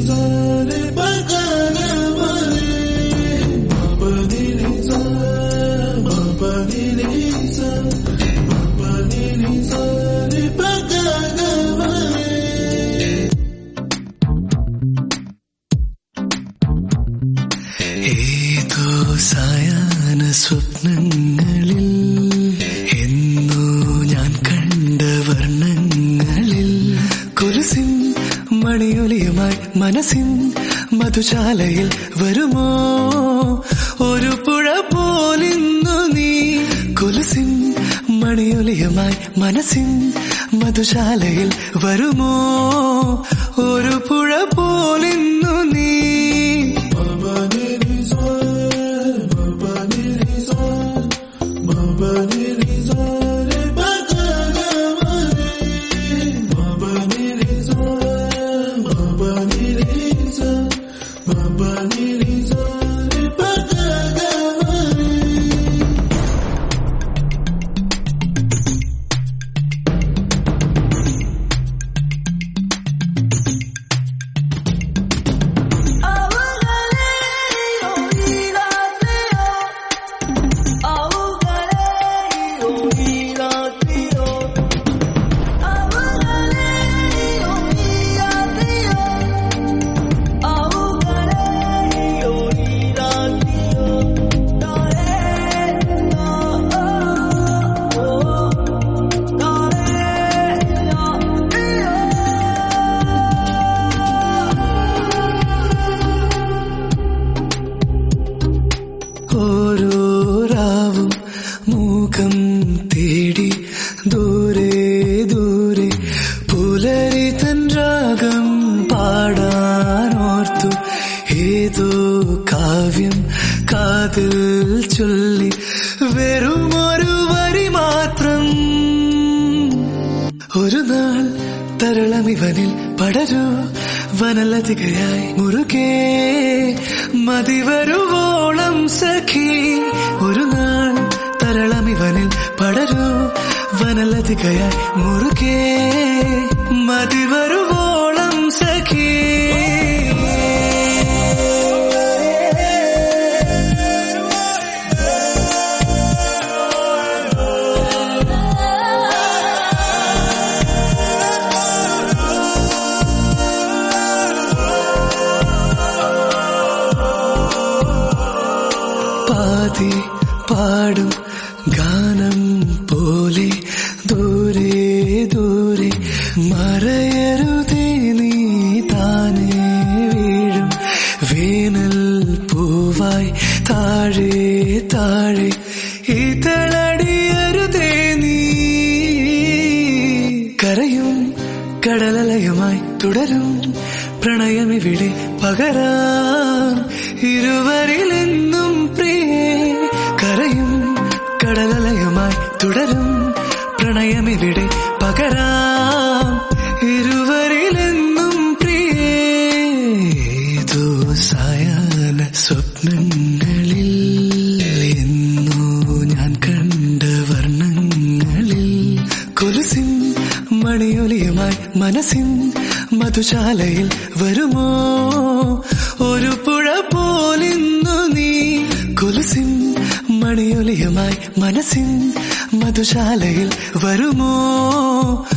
ഏതോ സായാഹ്ന സ്വപ്നങ്ങളിൽ എന്നോ ഞാൻ കണ്ട വർണ്ണങ്ങളിൽ കുലുസിൻ മണിയൊലിയുമായി മനസ്സിൻ മധുശാലയിൽ വരുമോ ഒരു പുഴ പോലിന്നു നീ കുലുസിൻ മണിയൊലിയുമായി മനസ്സിൻ മധുശാലയിൽ വരുമോ ഒരു പുഴ പോലിന്നു നീ ഓരോ രാവും മൂകം തേടി ദൂരെ ദൂരെ പുലരി തൻ രാഗം പാടാനോർത്തു ഏതോ കാവ്യം കാതിൽ ചൊല്ലി വെറുമൊരു വരി മാത്രം ഒരു നാൾ തരളമിവനിൽ പടരൂ വനലതികയായി മുറുകെ മതിവരുവോളം സഖി ഒരു നാൾ തരളമിവനിൽ പടരൂ വനലതികയായി മുറുകെ മതിവരുവോളം സഖി പാതി പാടും ഗാനം പോലെ ദൂരെ ദൂരെ മറയരുതേ നീ താനേ വീഴും വേനൽ പൂവായി താഴെ താഴെ ഇതളടിയരുതേ നീ കരയും കടലലയുമായി തുടരും പ്രണയമിവിടെ പകരാം ഇരുവരിലെന്നും പ്രിയേ കരയും കടലലയുമായി തുടരും പ്രണയമിവിടെ പകരാം ഇരുവരിലെന്നും പ്രിയേ ഏതോ സായാഹ്ന സ്വപ്നങ്ങളിൽ എന്നോ ഞാൻ കണ്ട വർണ്ണങ്ങളിൽ കൊലുസിൻ മണിയൊലിയുമായി മനസ്സിൻ മധുശാലയിൽ വരുമോ ഒരു പുഴ പോലിന്നു നീ കൊലുസിൻ മണിയൊലിയുമായി മനസ്സിൻ മധുശാലയിൽ വരുമോ